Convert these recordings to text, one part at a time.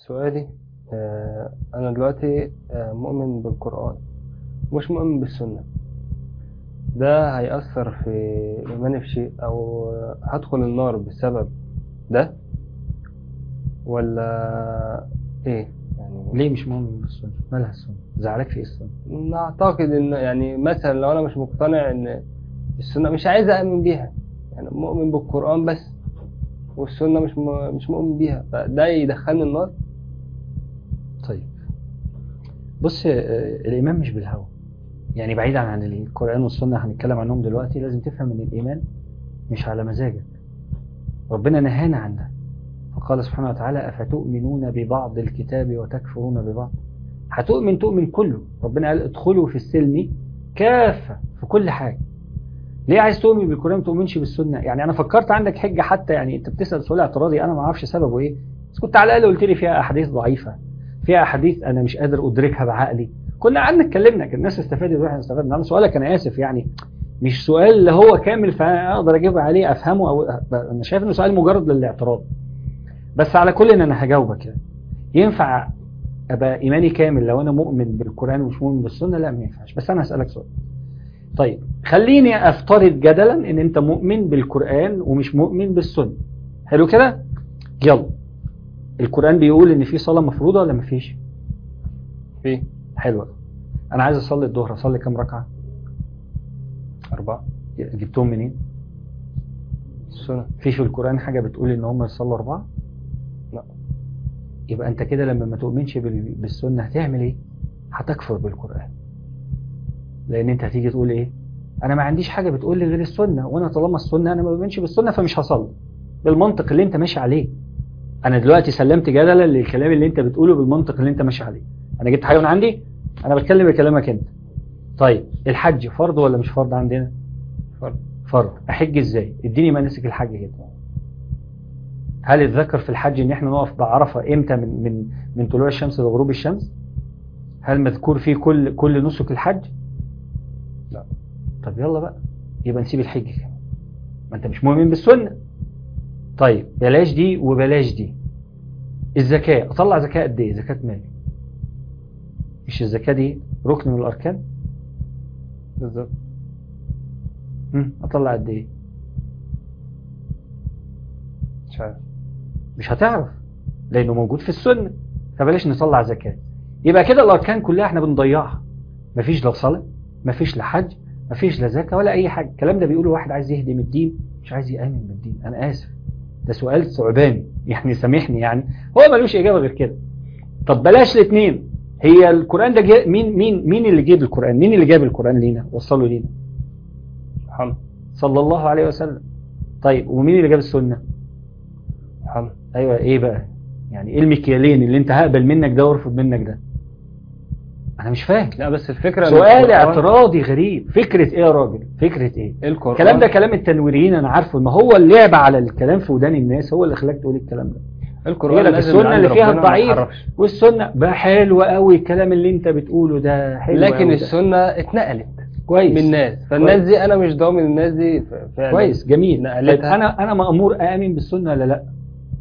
سؤالي آه، أنا دلوقتي آه، مؤمن بالقرآن مش مؤمن بالسنة ده هيأثر في إيماني في شيء أو آه، هدخل النار بسبب ده ولا إيه يعني ليه مش مؤمن بالسنة مالها السنة زعلك في إيه السنة أعتقد إن يعني مثلا لو أنا مش مقتنع إن السنة مش عايز أؤمن بيها يعني مؤمن بالقرآن بس والسنة مش م- مش مؤمن بيها فده يدخلني النار طيب بص آه، الإيمان مش بالهوى يعني بعيدا عن القرآن والسنة هنتكلم عنهم دلوقتي لازم تفهم إن الإيمان مش على مزاجك ربنا نهانا عن ده فقال سبحانه وتعالى أفتؤمنون ببعض الكتاب وتكفرون ببعض هتؤمن تؤمن كله ربنا قال ادخلوا في السلم كافة في كل حاجة ليه عايز تؤمن بالقرآن ما تؤمنش بالسنة يعني أنا فكرت عندك حجة حتى يعني أنت بتسأل سؤال اعتراضي أنا ما أعرفش سببه إيه بس كنت على الأقل قلت لي فيها أحاديث ضعيفة فيها أحاديث أنا مش قادر أدركها بعقلي كنا قعدنا اتكلمنا كان الناس استفادت واحنا استفدنا أنا سؤالك أنا آسف يعني مش سؤال اللي هو كامل فأنا أقدر أجيب عليه أفهمه أو أنا شايف إنه سؤال مجرد للاعتراض بس على كل إن أنا هجاوبك يعني ينفع أبقى إيماني كامل لو أنا مؤمن بالقرآن ومش مؤمن بالسنة لا ما ينفعش بس أنا هسألك سؤال طيب خليني أفترض جدلا إن أنت مؤمن بالقرآن ومش مؤمن بالسنة حلو كده يلا القرآن بيقول إن في صلاة مفروضة ولا مفيش في حلوة أنا عايز أصلي الظهر أصلي كام ركعة أربعة جبتهم منين السنة في في القرآن حاجة بتقول إن هم يصلوا أربعة لا. يبقى أنت كده لما ما تؤمنش بال- بالسنة هتعمل إيه هتكفر بالقرآن لأن أنت هتيجي تقول إيه أنا ما عنديش حاجة بتقول لي غير السنة وأنا طالما السنة أنا ما بؤمنش بالسنة فمش هصلي بالمنطق اللي أنت ماشي عليه أنا دلوقتي سلمت جدلا للكلام اللي أنت بتقوله بالمنطق اللي أنت ماشي عليه أنا جبت حاجة من عندي أنا بتكلم بكلامك أنت طيب الحج فرض ولا مش فرض عندنا فرض فرض احج ازاي اديني مناسك الحج كده هل الذكر في الحج ان احنا نقف بعرفه امتى من من من طلوع الشمس لغروب الشمس هل مذكور فيه كل كل نسك الحج لا. طب يلا بقى يبقى نسيب الحج كده ما انت مش مؤمن بالسنه طيب بلاش دي وبلاش دي الزكاه اطلع زكاه قد ايه زكاه مال مش الزكاه دي ركن من الاركان بالظبط هم، اطلع قد ايه مش عارف مش هتعرف لانه موجود في السنه فبلاش نطلع زكاه يبقى كده الاركان كلها احنا بنضيعها مفيش لا صلاه مفيش لا حج مفيش لا زكاه ولا اي حاجه الكلام ده بيقوله واحد عايز يهدم الدين مش عايز يامن بالدين انا اسف ده سؤال ثعباني يعني سامحني يعني هو ملوش اجابه غير كده طب بلاش الاثنين هي القران ده جا مين مين مين اللي جاب القران مين اللي جاب القران لينا وصله لينا محمد صلى الله عليه وسلم طيب ومين اللي جاب السنه محمد ايوه ايه بقى يعني ايه المكيالين اللي انت هقبل منك ده وارفض منك ده انا مش فاهم لا بس الفكرة إن سؤال القرآن- اعتراضي غريب فكرة ايه يا راجل فكرة ايه القرآن الكلام ده كلام التنويريين انا عارفه ما هو اللعب على الكلام في ودان الناس هو اللي خلاك تقول الكلام ده القرآن يقول لك نازل من السنة عند اللي فيها ربنا ما الضعيف يتحرفش. والسنة بقى حلو قوي الكلام اللي انت بتقوله ده حلو لكن قوي ده. السنة اتنقلت كويس من الناس فالناس دي انا مش ضامن الناس دي ف- فعلا كويس جميل طيب نقلتها. انا انا مامور امن بالسنه ولا لا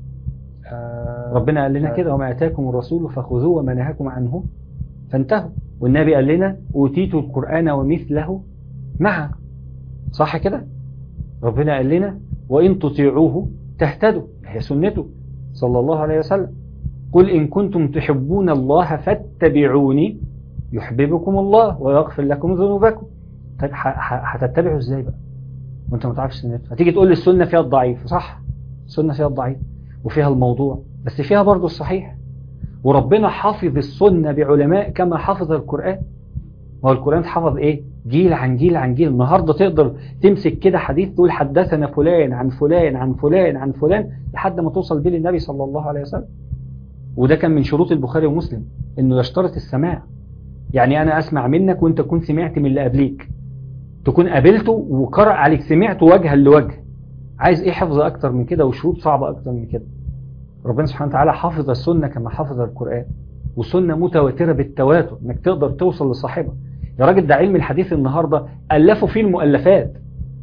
آه، ربنا قال لنا آه. كده وما اتاكم الرسول فخذوه وما نهاكم عنه فانتهوا والنبي قال لنا اوتيت القران ومثله معه صح كده ربنا قال لنا وان تطيعوه تهتدوا هي سنته صلى الله عليه وسلم قل ان كنتم تحبون الله فاتبعوني يحببكم الله ويغفر لكم ذنوبكم طيب ح- ح- هتتبعوا ازاي بقى وانت ما تعرفش سنته هتيجي تقول لي السنه فيها الضعيف صح السنه فيها الضعيف وفيها الموضوع بس فيها برضه الصحيح وربنا حافظ السنة بعلماء كما حفظ القرآن ما هو القرآن حفظ ايه جيل عن جيل عن جيل النهاردة تقدر تمسك كده حديث تقول حدثنا فلان عن فلان عن فلان عن فلان لحد ما توصل بيه للنبي صلى الله عليه وسلم وده كان من شروط البخاري ومسلم انه يشترط السماع يعني انا اسمع منك وانت تكون سمعت من اللي قبليك تكون قابلته وقرأ عليك سمعته وجها لوجه عايز ايه حفظ اكتر من كده وشروط صعبة اكتر من كده ربنا سبحانه وتعالى حافظ السنة كما حفظ القرآن وسنة متواترة بالتواتر انك تقدر توصل لصاحبها يا راجل ده علم الحديث النهاردة ألفوا فيه المؤلفات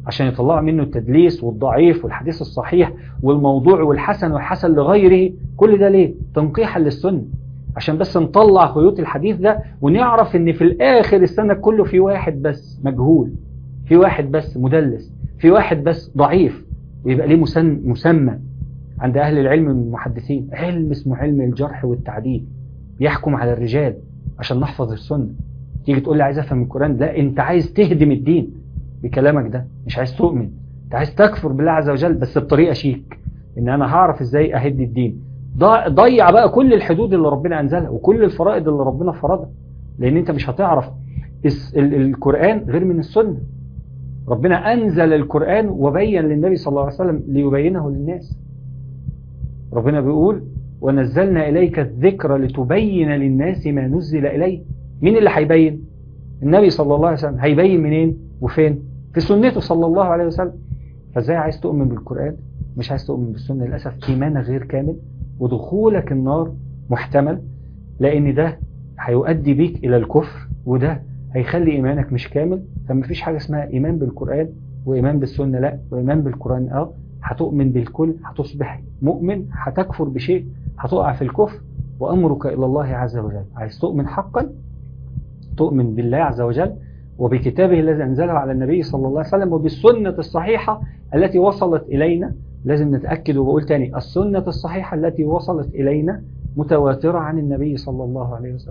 عشان يطلعوا منه التدليس والضعيف والحديث الصحيح والموضوع والحسن والحسن لغيره كل ده ليه تنقيحا للسنة عشان بس نطلع خيوط الحديث ده ونعرف ان في الاخر السنة كله في واحد بس مجهول في واحد بس مدلس في واحد بس ضعيف ويبقى ليه مسن- مسمى عند اهل العلم من المحدثين علم اسمه علم الجرح والتعديل يحكم على الرجال عشان نحفظ السنة تيجي تقول لي عايز افهم القرآن لا انت عايز تهدم الدين بكلامك ده مش عايز تؤمن انت عايز تكفر بالله عز وجل بس بطريقة شيك ان انا هعرف ازاي اهد الدين ضا- ضيع بقى كل الحدود اللي ربنا انزلها وكل الفرائض اللي ربنا فرضها لان انت مش هتعرف الس- ال- القرآن غير من السنة ربنا انزل القرآن وبين للنبي صلى الله عليه وسلم ليبينه للناس ربنا بيقول ونزلنا إليك الذكر لتبين للناس ما نزل إليه مين اللي هيبين النبي صلى الله عليه وسلم هيبين منين وفين في سنته صلى الله عليه وسلم فازاي عايز تؤمن بالقرآن مش عايز تؤمن بالسنة للأسف إيمانك غير كامل ودخولك النار محتمل لأن ده هيؤدي بيك إلى الكفر وده هيخلي إيمانك مش كامل فما فيش حاجة اسمها إيمان بالقرآن وإيمان بالسنة لا وإيمان بالقرآن اه هتؤمن بالكل هتصبح مؤمن هتكفر بشيء هتقع في الكفر وأمرك إلى الله عز وجل عايز تؤمن حقا تؤمن بالله عز وجل وبكتابه الذي أنزله على النبي صلى الله عليه وسلم وبالسنة الصحيحة التي وصلت إلينا لازم نتأكد وبقول تاني السنة الصحيحة التي وصلت إلينا متواترة عن النبي صلى الله عليه وسلم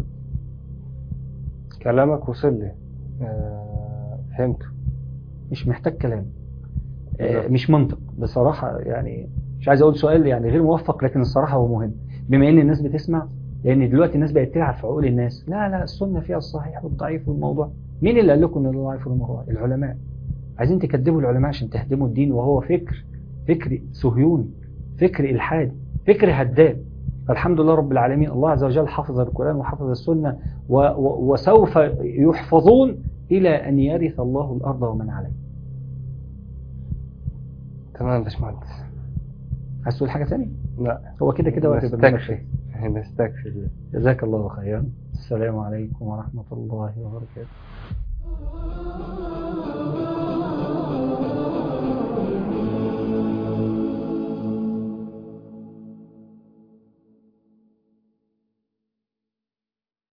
كلامك وصل لي آه، فهمته مش محتاج كلام آه، مش منطق بصراحة يعني مش عايز أقول سؤال يعني غير موفق لكن الصراحة هو مهم بما إن الناس بتسمع لأن دلوقتي الناس بقت تلعب في عقول الناس لا لا السنة فيها الصحيح والضعيف والموضوع مين اللي قال لكم إن ده ضعيف والموضوع العلماء عايزين تكذبوا العلماء عشان تهدموا الدين وهو فكر فكر صهيوني فكر إلحادي فكر هدام فالحمد لله رب العالمين الله عز وجل حفظ القرآن وحفظ السنة و و وسوف يحفظون إلى أن يرث الله الأرض ومن عليها تمام يا باشمهندس عايز تقول حاجة تانية؟ لا هو كده كده وقت البرنامج نستكفي نستكفي جزاك الله خيرا السلام عليكم ورحمة الله وبركاته